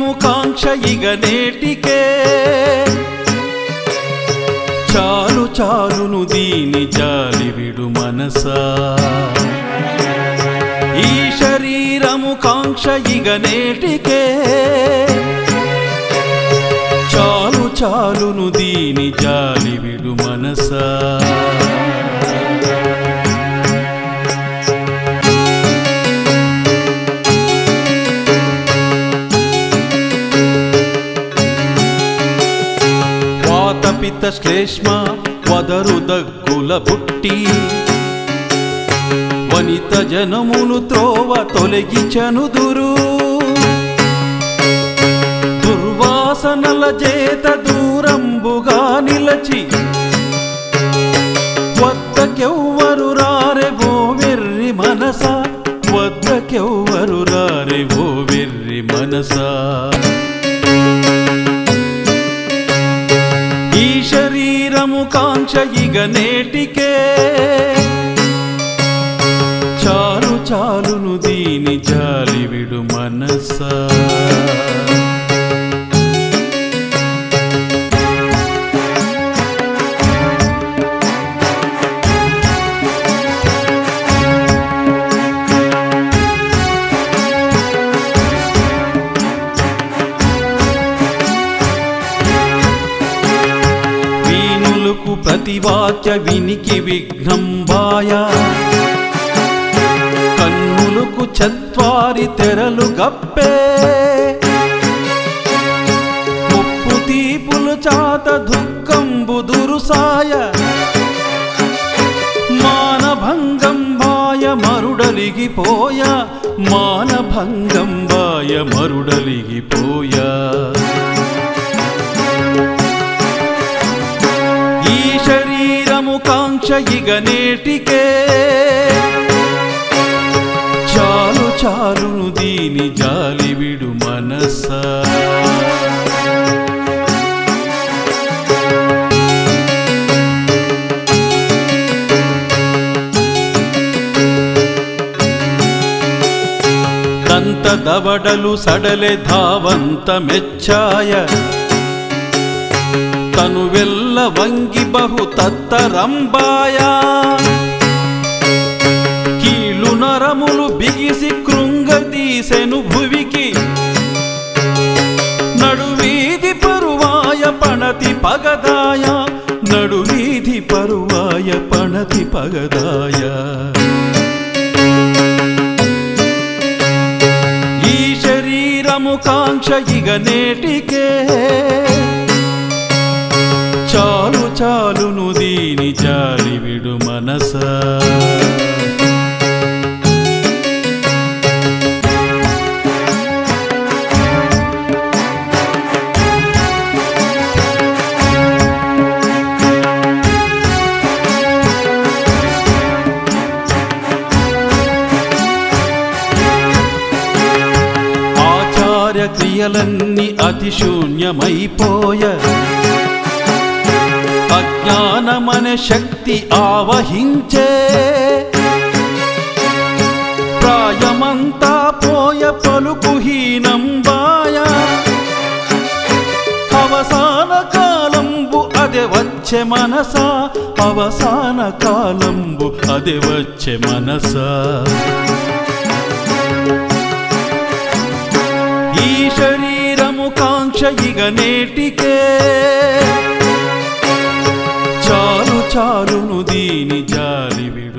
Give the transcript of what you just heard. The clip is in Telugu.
శరీరము కాంక్ష ఇగ నేటికే చాలు చాలును దీని జాలి విడు మనసా ఈ శరీరము కాంక్ష ఇగ నేటికే చాలు చాలును దీని జాలి విడు మనసా వాతపిత శ్లేష్మ వదరు దగ్గుల బుట్టి వనిత జనములు త్రోవ తొలగించనుదురు దుర్వాసనల చేత దూరంబుగా నిలచి వద్దకెవ్వరు రారే ఓ వెర్రి మనస వద్దకెవ్వరు రారే ఓ వెర్రి మనసా ఈ శరీరము కాంక్ష ఇగ నేటికే చాలు చాలును దీని జాలి విడు మనసా వీణులకు ప్రతివాక్య వినికి విఘ్నంబాయ కన్నులకు చత్వారి తెరలు గప్పే ముప్పు తీపులు చాత దుఃఖంబు దురుసాయ మానభంగంబాయ మరుడలిగిపోయ మానభంగంబాయ మరుడలిగిపోయా ఈ శరీరము కాంక్ష ఇగ నేటికే చాలు చాలును దీని జాలి విడు మనసా దంత దవడలు సడలె ధావంత మెచ్చాయ తను వెల్ల వంగి బహు తత్తరంబాయ కీళ్ళు నరములు బిగిసి కృంగదీసెను భువికి నడువీధి పరువాయ పణతి పగదాయ నడువీధి పరువాయ పణతి పగదాయ ఈ శరీరము కాంక్ష ఇగ నేటికే చాలు చాలును దీని జాలి విడు మనసా ఆచార్య క్రియలన్నీ అతి శూన్యమైపోయ అజ్ఞానమనే శక్తి ఆవహించే ప్రాయమంతా పోయ పలుకుహీనంబాయ అవసాన కాలంబు అదే వచ్చే మనసా అవసాన కాలంబు అదే వచ్చే మనసా ఈ శరీరము కాంక్ష ఇగ నేటికే చాలు చాలును దీని జాలి విడు